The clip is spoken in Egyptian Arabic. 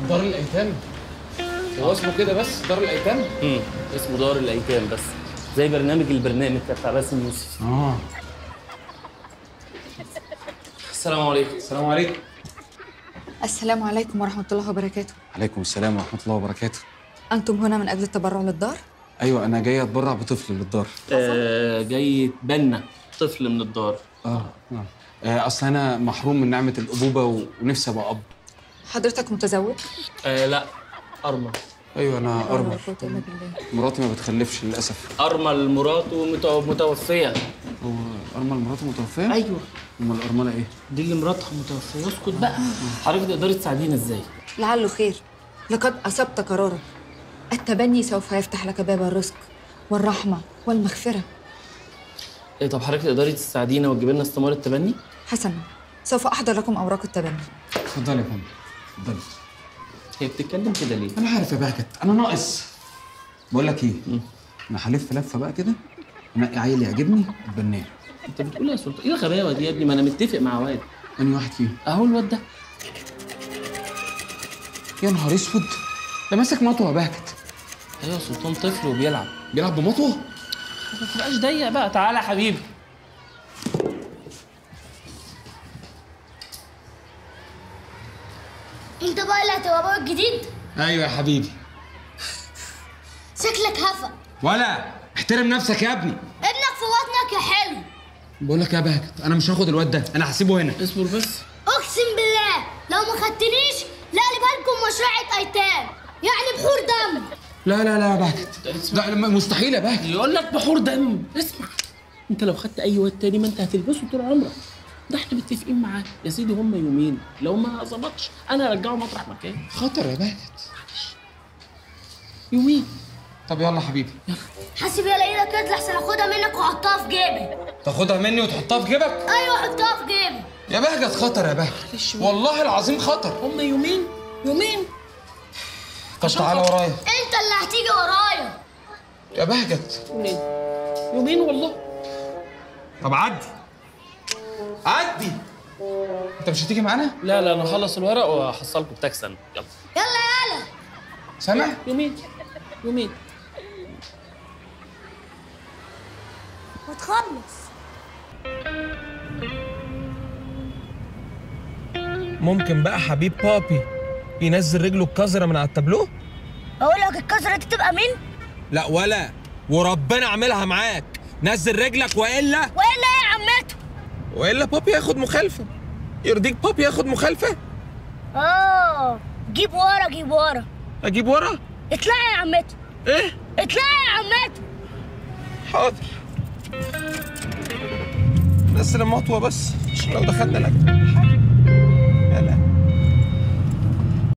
دار الايتام هو اسمه كده بس دار الايتام امم اسمه دار الايتام بس زي برنامج البرنامج بتاع باسم يوسف اه السلام عليكم السلام عليكم السلام عليكم ورحمة الله وبركاته عليكم السلام ورحمه الله وبركاته أنتم هنا من أجل التبرع للدار؟ ايوه انا جاي اتبرع بطفل للدار آه جاي يتبنى طفل من الدار اه نعم آه، اصل انا محروم من نعمه الابوبه و- ونفسي ابقى اب حضرتك متزوج؟ آه لا ارمل ايوه انا ولا ارمل قوة إلا بالله مراتي ما بتخلفش للاسف ارمل مراته متو- متوفيه هو ارمل مراته متوفيه ايوه امال الارمله ايه دي اللي مراتها متوفيه اسكت بقى حضرتك تقدري تساعدينا ازاي لعله خير لقد أصبت قرارا التبني سوف يفتح لك باب الرزق والرحمة والمغفرة إيه طب حضرتك تقدري تساعدينا وتجيب لنا استمارة تبني حسنا سوف أحضر لكم أوراق التبني اتفضلي يا فندم اتفضلي هي بتتكلم كده ليه انا عارف يا بهجت انا ناقص بقول لك ايه انا هلف لفه بقى كده انقي عيل يعجبني اتبناه انت بتقول إيه يا سلطان ايه الغباوه دي يا ابني ما انا متفق مع واد انهي واحد فيهم اهو الواد ده يا نهار اسود ده ماسك مطوه يا بهجت ايوه يا سلطان طفل وبيلعب بيلعب بمطوه ما تبقاش ضيق بقى تعالى يا حبيبي انت بقى اللي هتبقى ابوك الجديد ايوه يا حبيبي شكلك هفا ولا احترم نفسك يا ابني ابنك في بطنك يا حلو بقول لك يا بهجت انا مش هاخد الواد ده انا هسيبه هنا اصبر بس اقسم بالله لو ما خدتنيش لا لكم مشروع ايتام يعني بحور دم لا لا لا يا بهجت لا لا، مستحيل يا بهجت يقول لك بحور دم اسمع انت لو خدت اي واد تاني ما انت هتلبسه طول عمرك ده احنا متفقين معاه يا سيدي هم يومين لو ما ظبطش انا هرجعه مطرح مكان خطر يا بهجت يومين طب يلا حبيبي حاسب يلا ايدك كده لحسن اخدها منك واحطها في جيبي تاخدها مني وتحطها في جيبك ايوه حطها في جيبي يا بهجت خطر يا بهجت والله العظيم خطر هم يومين يومين طب تعالى ورايا انت اللي هتيجي ورايا يا بهجت يومين يومين والله طب عدي عدي انت مش هتيجي معانا لا لا انا هخلص الورق وهحصلكم بتاكسن يلا يلا يلا سامع يومين يومين وتخلص ممكن بقى حبيب بابي ينزل رجله القذرة من على التابلو؟ اقول لك الكسره دي تبقى مين لا ولا وربنا اعملها معاك نزل رجلك والا والا ايه يا عمته والا بابي ياخد مخالفة يرضيك بابي ياخد مخالفة؟ اه جيب ورا جيب ورا اجيب ورا؟ اطلعي يا عمته ايه؟ اطلعي يا عمته حاضر نزل المطوة بس عشان لو دخلنا لك